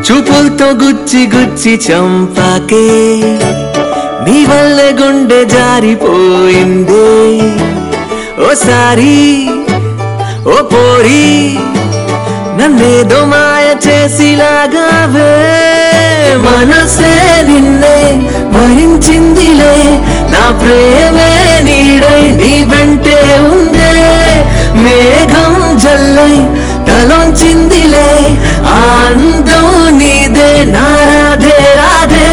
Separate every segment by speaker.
Speaker 1: చూపులతో గుచ్చి గుచ్చి చంపాకే నీ వల్ల గుండె జారిపోయిందే ఓసారి ఓ పోరి నన్నేదో మాయ చేసిలాగావే మనసే నిన్నే భరించిందిలే నా ప్రేమే నీడై నీ వెంటే ఉందే మేఘం జల్లై తలొంచిందిలే ఆ అందం నీదే నా రాధే రాధే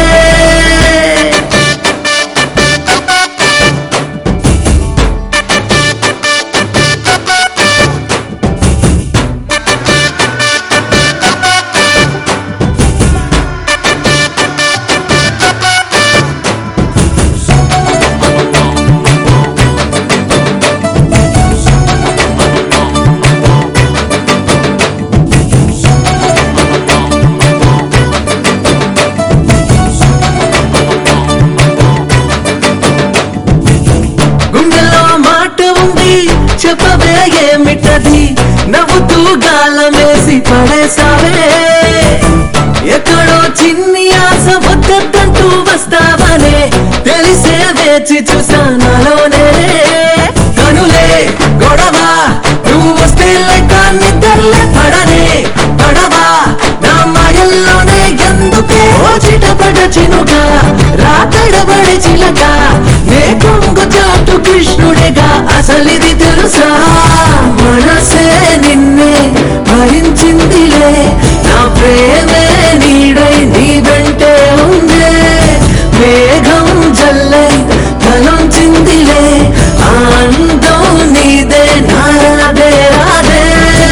Speaker 1: గుండెలో మాట ఉంది చెప్పవే ఏమిటది నవ్వుతూ గాలమేసి పడేసావే ఎక్కడో చిన్ని ఆశ వద్దంటూ వస్తావనే తెలిసే వేచి చూసానలోనే కనులే గొడవ నువ్వు వస్తే లెక్క నిద్రలే పడనే పడవా నా మాయల్లోనే ఎందుకే ఓ చిటపట చినుగా రాతడబడి చిలక నే కొంగు చాటు కృష్ణుడిగా అసలిది తెలుసా మనసే నిన్నే భరించిందిలే నా ప్రేమే నీడై నీ వెంటే ఉందే మేఘం జల్లై తలొంచిందిలే ఆనందం నీదే నా రాధే రాధే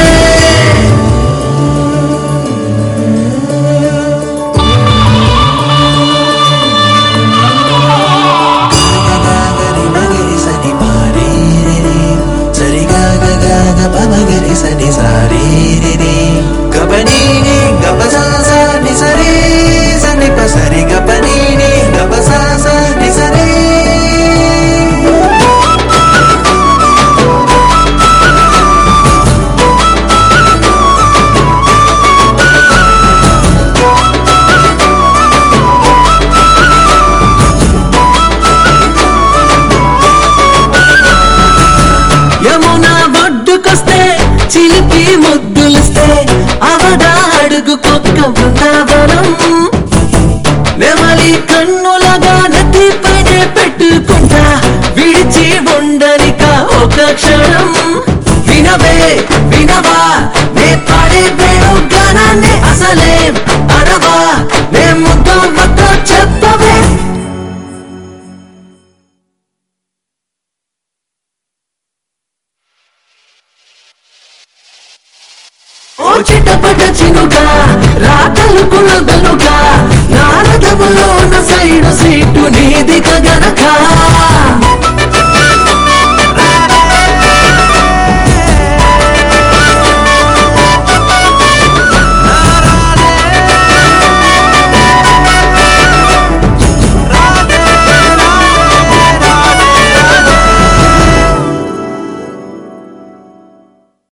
Speaker 2: గరి మగరి సని పారి రి రి. సరి గ గ గ గ ప మగరి సని సారి రి రి. గ ప ని ని గ ప స స ని సరి సని ప సరి గ ప ని ని గ ప స స ని సరి
Speaker 1: యమున ఒడ్డుకొస్తే చిలిపి ముద్దులిస్తే అవదా అడుగు కుక్క బృందావనం నెమలి కన్నులగా నది పైన పెట్టుకుంటా విడిచి ఉండనిక ఒక క్షణం వినవే వినవా నే పాడే వేణు గానాన్ని అసలే అనవా నే ముద్దు ముద్దు చెప్పవే ఓ చిట్టపట చినుగా రాతలు కులద